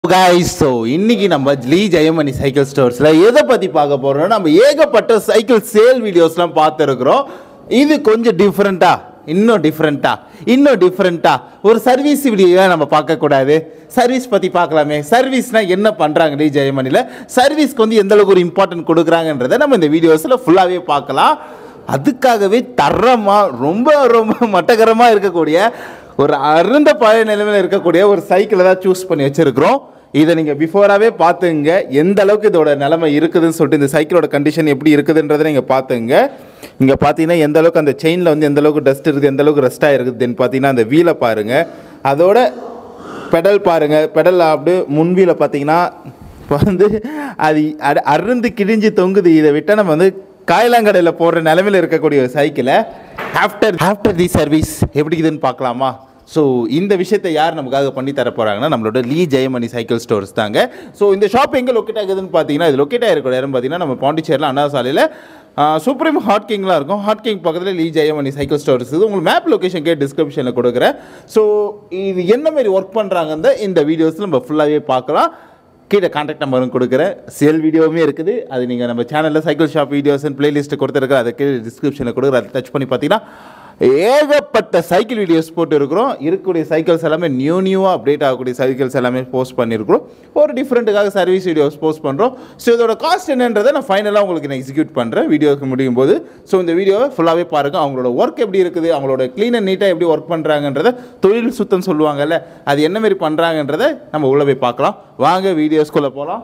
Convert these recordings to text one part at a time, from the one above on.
Guys so இன்னைக்கு நம்ம லீ Jayamani cycle ஸ்டோர்ஸில் எதை பற்றி பார்க்க போகிறோம்னா நம்ம ஏகப்பட்ட சைக்கிள் சேல் வீடியோஸ்லாம் பார்த்துருக்குறோம் இது கொஞ்சம் டிஃப்ரெண்ட்டா இன்னும் டிஃப்ரெண்ட்டா இன்னும் டிஃப்ரெண்ட்டா ஒரு சர்வீஸ் வீடியோ நம்ம பார்க்கக்கூடாது சர்வீஸ் பற்றி பார்க்கலாமே சர்வீஸ்னால் என்ன பண்ணுறாங்க லீ ஜெயமணியில் சர்வீஸ்க்கு வந்து எந்த அளவுக்கு ஒரு இம்பார்ட்டன்ட் கொடுக்குறாங்கன்றதை நம்ம இந்த வீடியோஸில் ஃபுல்லாகவே பார்க்கலாம் அதுக்காகவே தரமாக ரொம்ப ரொம்ப மட்டகரமாக இருக்கக்கூடிய ஒரு அருந்த பழைய நிலைமையில் இருக்கக்கூடிய ஒரு சைக்கிளை தான் சூஸ் பண்ணி வச்சிருக்கிறோம் இதை நீங்கள் பிஃபோராகவே பார்த்துங்க எந்த அளவுக்கு இதோட நிலைமை இருக்குதுன்னு சொல்லிட்டு இந்த சைக்கிளோட கண்டிஷன் எப்படி இருக்குதுன்றதை நீங்கள் பார்த்துங்க இங்கே பார்த்தீங்கன்னா எந்த அளவுக்கு அந்த செயினில் வந்து எந்த அளவுக்கு டஸ்ட் இருக்குது எந்த அளவுக்கு ரெஸ்ட்டாக இருக்குதுன்னு பார்த்தீங்கன்னா அந்த வீலை பாருங்கள் அதோட பெடல் பாருங்கள் பெடல் அப்படியே முன்வீல பார்த்தீங்கன்னா இப்போ வந்து அது அட- அருந்து கிழிஞ்சு தொங்குது இதை விட்டால் நம்ம வந்து காயலாங்கடையில் போடுற நிலமையில் இருக்கக்கூடிய ஒரு சைக்கிளை ஆஃப்டர் ஆஃப்டர் தி சர்வீஸ் எப்படி இருக்குதுன்னு பார்க்கலாமா ஸோ இந்த விஷயத்தை யார் நமக்காக பண்ணி தர போகிறாங்கன்னா நம்மளோட லீ ஜெயமணி சைக்கிள் ஸ்டோர்ஸ் தாங்க ஸோ இந்த ஷாப் எங்கே லொக்கேட் ஆகுதுன்னு பார்த்தீங்கன்னா இது லொக்கேட் ஆகிருக்கிற இடம் பார்த்தீங்கன்னா நம்ம பாண்டிச்சேரியில் அண்ணா சாலையில் சுப்ரீம் ஹாட் கிங்லாம் இருக்கும் ஹாட் கிங் பக்கத்தில் லீ ஜெயமணி சைக்கிள் ஸ்டோர்ஸ் இது உங்களுக்கு மேப் லொகேஷன் கே டிஸ்கிரிப்ஷனில் கொடுக்குறேன் ஸோ இது என்ன மாதிரி ஒர்க் பண்ணுறாங்கன்னு இந்த வீடியோஸில் நம்ம ஃபுல்லாகவே பார்க்கலாம் கீழே கான்டாக்ட் நம்பரும் கொடுக்குறேன் சேல் வீடியோவுமே இருக்குது அது நீங்கள் நம்ம சேனலில் சைக்கிள் ஷாப் வீடியோஸ் பிளேலிஸ்ட்டு கொடுத்துருக்கோம் அதை கீழே டிஸ்கிரிப்ஷனில் கொடுக்குற அதை டச் பண்ணி பார்த்தீங்கன்னா ஏகப்பட்ட சைக்கிள் வீடியோஸ் போட்டு இருக்கிறோம் இருக்கக்கூடிய சைக்கிள்ஸ் எல்லாமே நியூ நியூவாக அப்டேட் ஆகக்கூடிய சைக்கிள்ஸ் எல்லாமே போஸ்ட் பண்ணியிருக்கிறோம் ஒரு டிஃப்ரெண்ட்டுக்காக சர்வீஸ் வீடியோஸ் போஸ்ட் பண்ணுறோம் ஸோ இதோட காஸ்ட் என்னன்றதை நான் ஃபைனலாக உங்களுக்கு நான் எக்ஸிக்யூட் பண்ணுறேன் வீடியோக்கு முடியும் போது ஸோ இந்த வீடியோவை ஃபுல்லாகவே பாருங்கள் அவங்களோட ஒர்க் எப்படி இருக்குது அவங்களோட க்ளீன் அண்ட் நீட்டாக எப்படி ஒர்க் பண்ணுறாங்கன்றத தொழில் சுத்தம் சொல்லுவாங்கல்ல அது என்ன மாதிரி பண்ணுறாங்கன்றதை நம்ம உள்ள போய் பார்க்கலாம் வாங்க வீடியோஸ்குள்ளே போகலாம்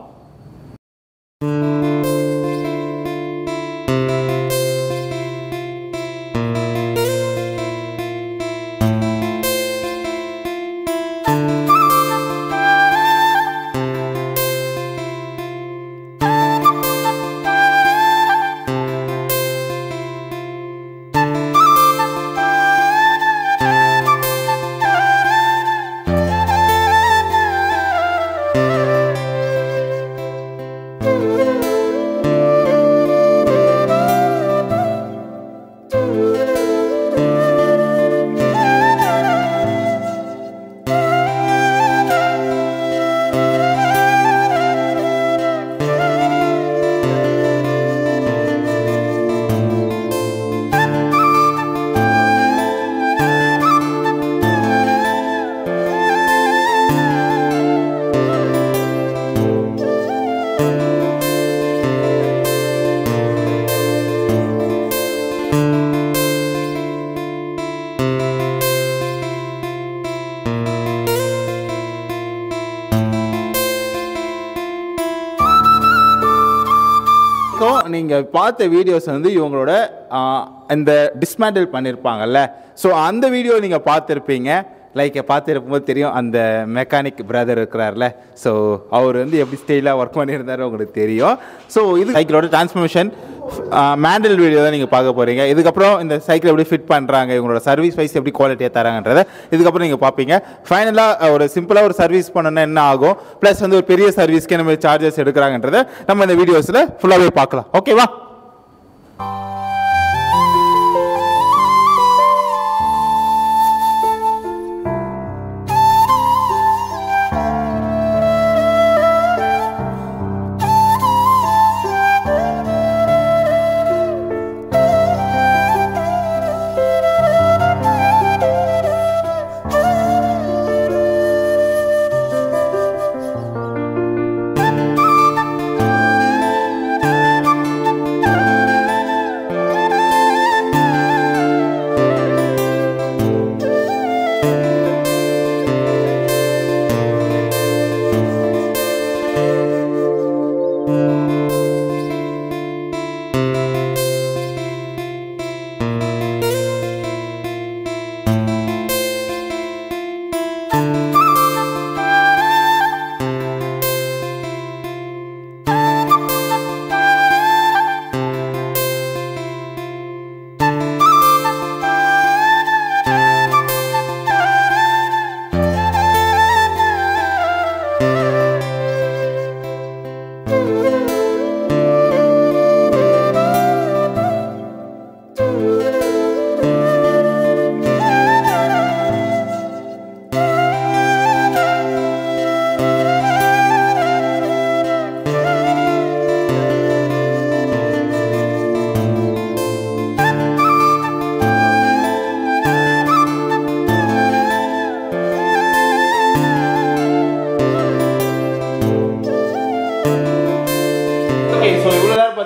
நீங்கள் பார்த்த வீடியோஸ் வந்து இவங்களோட ஆ, இந்த டிஸ்மேண்டில் பண்ணியிருப்பாங்கல்ல ஸோ அந்த வீடியோ நீங்கள் பார்த்துருப்பீங்க லைக் பார்த்துருக்கும்போது தெரியும் அந்த மெக்கானிக் பிரதர் இருக்கிறார்ல ஸோ அவர் வந்து எப்படி ஸ்டைலாக ஒர்க் பண்ணியிருந்தாரு உங்களுக்கு தெரியும் ஸோ இது சைக்கிளோட டிரான்ஸ்ஃபர்மேஷன் மேண்டல் வீடியோ தான் நீங்கள் பார்க்க போகிறீங்க இதுக்கப்புறம் இந்த சைக்கிள் எப்படி ஃபிட் பண்ணுறாங்க இவங்களோட சர்வீஸ் வைஸ் எப்படி குவாலிட்டியாக தராங்கன்றதை இதுக்கப்புறம் நீங்கள் பார்ப்பீங்க ஃபைனலாக ஒரு சிம்பிளாக ஒரு சர்வீஸ் பண்ணணும்னா என்ன ஆகும் ப்ளஸ் வந்து ஒரு பெரிய சர்வீஸ்க்கு நம்ம சார்ஜஸ் எடுக்கிறாங்கன்றதை நம்ம இந்த வீடியோஸில் ஃபுல்லாகவே பார்க்கலாம் ஓகேவா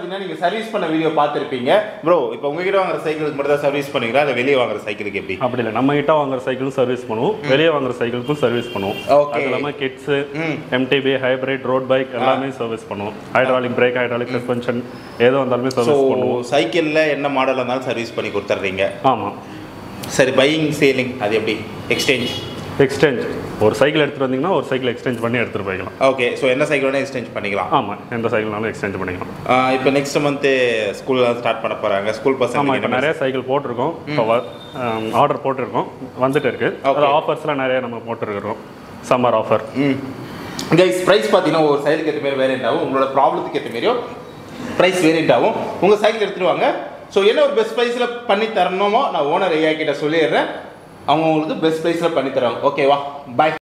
பார்த்தீங்கன்னா நீங்கள் சர்வீஸ் பண்ண வீடியோ பார்த்துருப்பீங்க ப்ரோ இப்போ உங்ககிட்ட வாங்குற சைக்கிளுக்கு மட்டும் தான் சர்வீஸ் பண்ணுவீங்களா இல்லை வெளியே வாங்குற சைக்கிளுக்கு எப்படி அப்படி இல்லை நம்ம கிட்ட வாங்குற சைக்கிளும் சர்வீஸ் பண்ணுவோம் வெளியே வாங்குற சைக்கிளுக்கும் சர்வீஸ் பண்ணுவோம் Okay. அது இல்லாமல் kids MTB hybrid road bike எல்லாமே சர்வீஸ் பண்ணுவோம் ஹைட்ராலிக் பிரேக் ஹைட்ராலிக் சஸ்பென்ஷன் ஏதோ வந்தாலுமே ஸோ சர்வீஸ் பண்ணுவோம் சைக்கிளில் என்ன மாடல் இருந்தாலும் சர்வீஸ் பண்ணி கொடுத்துட்றீங்க ஆமாம் சரி பையிங் சேலிங் அது எப்படி எக்ஸ்சேஞ்ச் எக்ஸ்சேஞ்ச் ஒரு சைக்கிள் எடுத்துகிட்டு வந்தீங்கன்னா ஒரு சைக்கிள் எக்ஸ்சேஞ்ச் பண்ணி எடுத்துகிட்டு போய்க்கலாம் ஓகே ஸோ என்ன சைக்கிள் வேணால் எக்ஸ்சேஞ்ச் பண்ணிக்கலாம் ஆமாம் எந்த சைக்கிள்னாலும் எக்ஸ்சேஞ்ச் பண்ணிக்கலாம் இப்போ நெக்ஸ்ட் மந்த்து ஸ்கூல் ஸ்டார்ட் பண்ண போகிறாங்க ஸ்கூல் ஆமாம் இப்போ பசங்க நிறைய சைக்கிள் போட்டிருக்கோம் இப்போ ஆர்டர் போட்டிருக்கோம் வந்துட்டு இருக்கு அது ஆஃபர்ஸ்லாம் நிறைய நம்ம போட்டிருக்கிறோம் சம்மர் ஆஃபர் ம் கைஸ் ப்ரைஸ் பார்த்தீங்கன்னா ஒரு சைக்கிளுக்கு ஏற்ற மாதிரி வேரியண்ட் ஆகும் உங்களோட ப்ராப்ளத்துக்கு ஏற்ற மாதிரியோ ப்ரைஸ் வேரியண்ட் ஆகும் உங்கள் சைக்கிள் எடுத்துட்டு வாங்க ஸோ என்ன ஒரு பெஸ்ட் ப்ரைஸில் பண்ணி தரணுமோ நான் ஓனர் ஐயா கிட்ட சொல்லிடுறேன் அவங்க உங்களுக்கு பெஸ்ட் ப்ரைஸில் பண்ணி தருவாங்க ஓகேவா பாய்